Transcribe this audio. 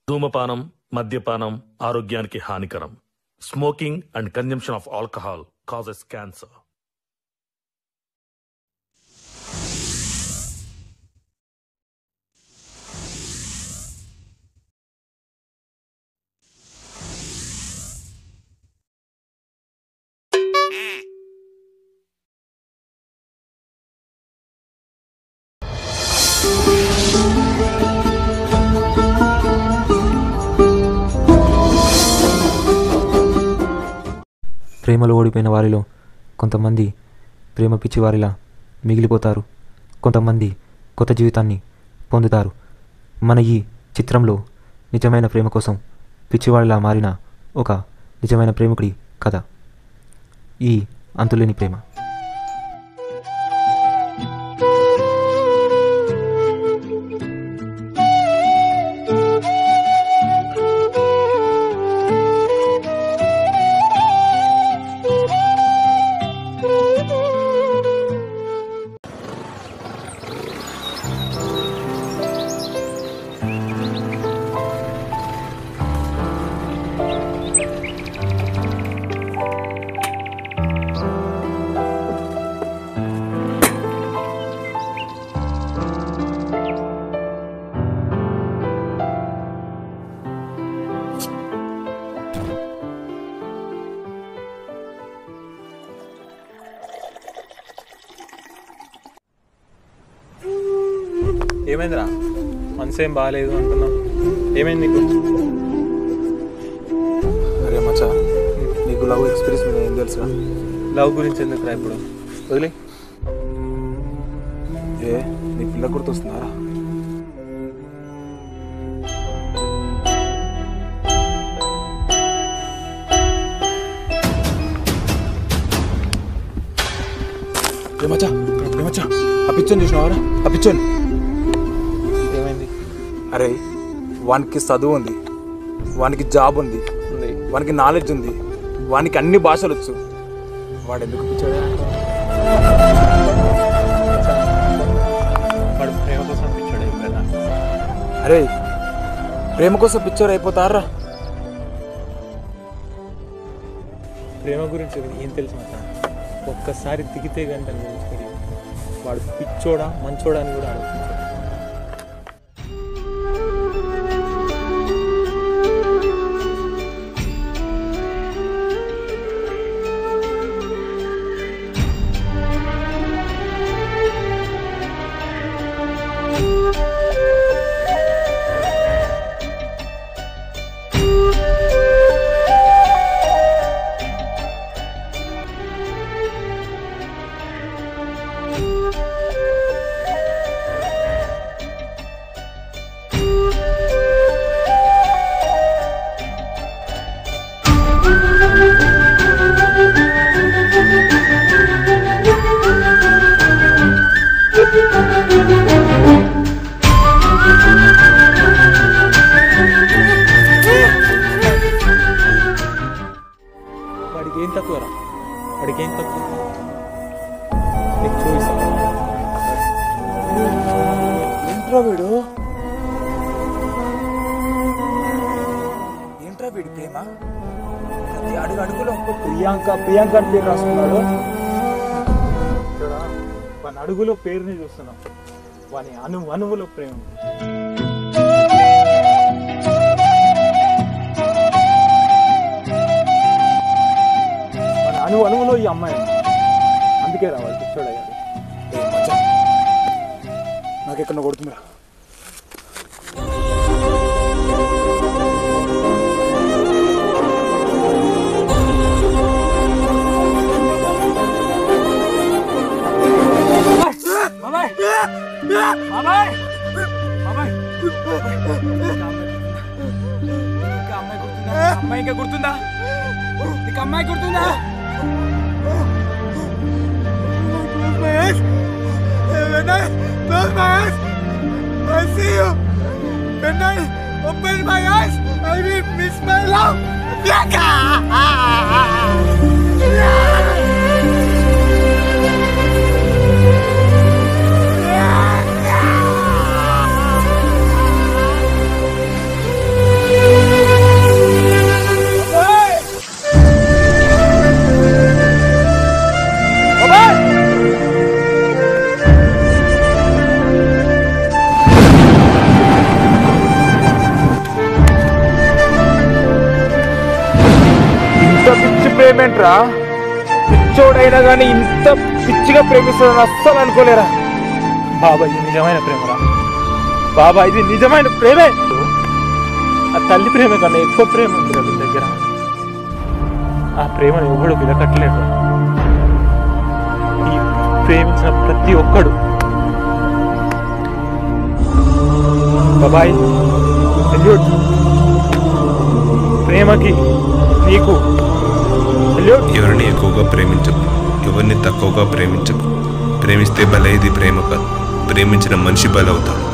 ధూమపానం మద్యపానం ఆరోగ్యానికి హానికరం smoking and consumption of alcohol causes cancer ప్రేమలో ఓడిపోయిన వారిలో కొంతమంది ప్రేమ పిచ్చి వారిలా మిగిలిపోతారు కొంతమంది కొత్త జీవితాన్ని పొందుతారు మన ఈ చిత్రంలో నిజమైన ప్రేమ కోసం పిచ్చివాడిలా మారిన ఒక నిజమైన ప్రేమికుడి కథ ఈ అంతులేని ప్రేమ ఏమైందిరా మనసేం బాగాలేదు అంటున్నావు ఏమైంది నీకు అరే మచ్చా నీకు లవ్ ఎక్స్పీరియన్స్ మీద ఏం తెలుసురా లవ్ గురించి ఎందుకురా ఇప్పుడు వదిలే ఏ నీ పిల్ల గుర్తొస్తుందా ఏ మచ్చా ఏ మచ్చా ఆ పిచ్చోని చూసినావారా ఆ పిచ్చోని ఏమైంది అరే వానికి చదువు ఉంది వానికి జాబ్ ఉంది ఉంది వానికి నాలెడ్జ్ ఉంది వానికి అన్ని భాషలు వచ్చు వాడు ఎందుకు పిచ్చాడా వాడు ప్రేమ కోసం పిచ్చాడు అయిపోయాడా అరే ప్రేమ కోసం పిచ్చోరు అయిపోతారా ప్రేమ గురించి ఏం తెలుసు మాట ఒక్కసారి దిగితే కానీ దాని గురించి తెలియదు వాడు పిచ్చోడా మంచోడా అని కూడా ఆలోచించాడు వాడికి ఏం తక్కువరా వాడికి ఏం తక్కువ నీకు చూపిస్తా ఏంట్రా వీడు ఏంట్రా వీడి ప్రేమ ప్రతి అడుగు అడుగులో ప్రియాంక ప్రియాంక అని పేరు రాసుకున్నాడు ఇక్కడ వాని అడుగులో పేరుని చూస్తున్నాం వాని అను అనువులో ప్రేమ మన అణు అణువులో ఈ అమ్మాయి ఉంది. అందుకే రావాలి పిచ్చోడయ్యాడు ఏ మచ్చా నాకెక్కడ కొడుతుందిరా అమ్మాయి ఇంకా గుర్తుందా నీకు అమ్మాయి గుర్తుందా When I close my eyes, I see you. When I open my eyes, I will miss my love. Bianca! ప్రేమేంట్రా పిచ్చోడైనా కానీ ఇంత పిచ్చిగా ప్రేమిస్తాడని అస్సలు అనుకోలేరా బాబా ఇది నిజమైన ప్రేమరా బాబా ఇది నిజమైన ప్రేమే ఆ తల్లి ప్రేమ కన్నా ఎక్కువ ప్రేమ ఉంది వీళ్ళ దగ్గర ఆ ప్రేమను ఎవడు విలకట్టలేడు ఈ ప్రేమించిన ప్రతి ఒక్కడు బాబాయ్ సెల్యూట్ ప్రేమకి నీకు సెల్యూట్ ఎవరిని ఎక్కువగా ప్రేమించకు ఎవరిని తక్కువగా ప్రేమించకు ప్రేమిస్తే బలైది ప్రేమ కాదు ప్రేమించిన మనిషి బలవుతాడు